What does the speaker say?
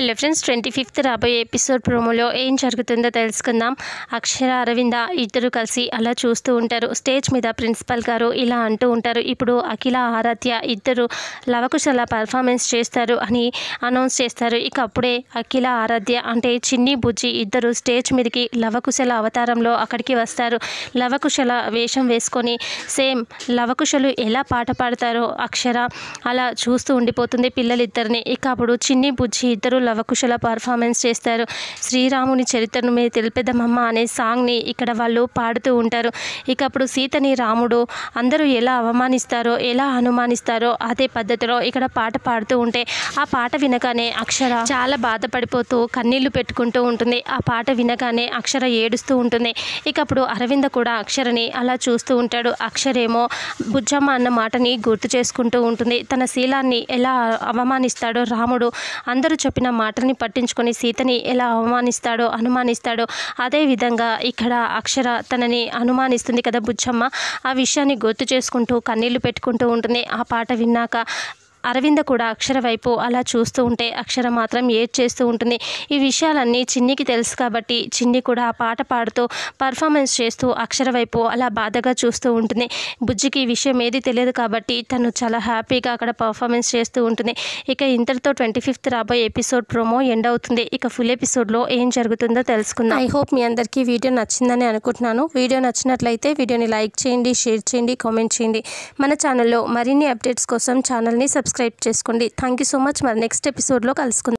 hello friends twenty fifth రాబోయే episode ప్రోమోలో ఏం జరుగుతుందో తెలుసుకుందాం అక్షర అరవింద ఇద్దరు కలిసి అలా చూస్తూ ఉంటారు స్టేజ్ మీద ప్రిన్సిపల్ గారు ఇలా అంటూ ఉంటారు ఇప్పుడు అఖిల ఆరాధ్య ఇద్దరు లవకుశల పర్ఫార్మెన్స్ చేస్తారు అని అనౌన్స్ చేస్తారు ఇక అప్పుడే అఖిల ఆరాధ్య అంటే చిన్ని బుజ్జి ఇద్దరు స్టేజ్ మీదకి లవకుశల అవతారంలో అక్కడికి వస్తారు లవకుశల వేషం వేసుకొని సేమ్ లవకుశలు ఎలా పాట పాడతారో అక్షర అలా చూస్తూ ఉండిపోతుంది పిల్లలిద్దరిని ఇక అప్పుడు చిన్ని బుజ్జి ఇద్దరు లవకుశల పర్ఫార్మెన్స్ చేస్తారు శ్రీరాముని చరిత్రను మీరు తెలిపేదమ్మమ్మ అనే సాంగ్ని ఇక్కడ వాళ్ళు పాడుతూ ఉంటారు ఇక అప్పుడు సీతని రాముడు అందరూ ఎలా అవమానిస్తారో ఎలా అనుమానిస్తారో అదే పద్ధతిలో ఇక్కడ పాట పాడుతూ ఉంటే ఆ పాట వినగానే అక్షర చాలా బాధపడిపోతూ కన్నీళ్లు పెట్టుకుంటూ ఉంటుంది ఆ పాట వినగానే అక్షర ఏడుస్తూ ఉంటుంది ఇక అప్పుడు అరవింద కూడా అక్షరని అలా చూస్తూ ఉంటాడు అక్షరేమో బుజ్జమ్మ అన్న మాటని గుర్తు చేసుకుంటూ ఉంటుంది తన శీలాన్ని ఎలా అవమానిస్తాడో రాముడు అందరూ చెప్పిన మాటని పట్టించుకొని సీతని ఎలా అవమానిస్తాడో అనుమానిస్తాడో అదే విధంగా ఇక్కడ అక్షర తనని అనుమానిస్తుంది కదా బుజ్జమ్మ ఆ విషయాన్ని గుర్తు చేసుకుంటూ కన్నీళ్లు పెట్టుకుంటూ ఉంటుంది ఆ పాట విన్నాక అరవింద కూడా అక్షర వైపు అలా చూస్తూ ఉంటే అక్షర మాత్రం ఏడ్ చేస్తూ ఉంటుంది ఈ విషయాలన్నీ చిన్నికి తెలుసు కాబట్టి చిన్ని కూడా ఆ పాట పాడుతూ పర్ఫార్మెన్స్ చేస్తూ అక్షర వైపు అలా బాధగా చూస్తూ ఉంటుంది బుజ్జికి ఈ విషయం ఏది తెలియదు కాబట్టి తను చాలా హ్యాపీగా అక్కడ పర్ఫార్మెన్స్ చేస్తూ ఉంటుంది ఇక ఇంతటితో ట్వంటీ ఫిఫ్త్ రాబోయే ఎపిసోడ్ ప్రోమో ఎండ్ అవుతుంది ఇక ఫుల్ ఎపిసోడ్లో ఏం జరుగుతుందో తెలుసుకుందాం ఐ హోప్ మీ అందరికీ వీడియో నచ్చిందని అనుకుంటున్నాను వీడియో నచ్చినట్లయితే వీడియోని లైక్ చేయండి షేర్ చేయండి కామెంట్ చేయండి మన ఛానల్లో మరిన్ని అప్డేట్స్ కోసం ఛానల్ని సబ్స్క్రైబ్ చేసుకోండి థ్యాంక్ యూ సో మచ్ మరి నెక్స్ట్ ఎపిసోడ్లో కలుసుకుందాం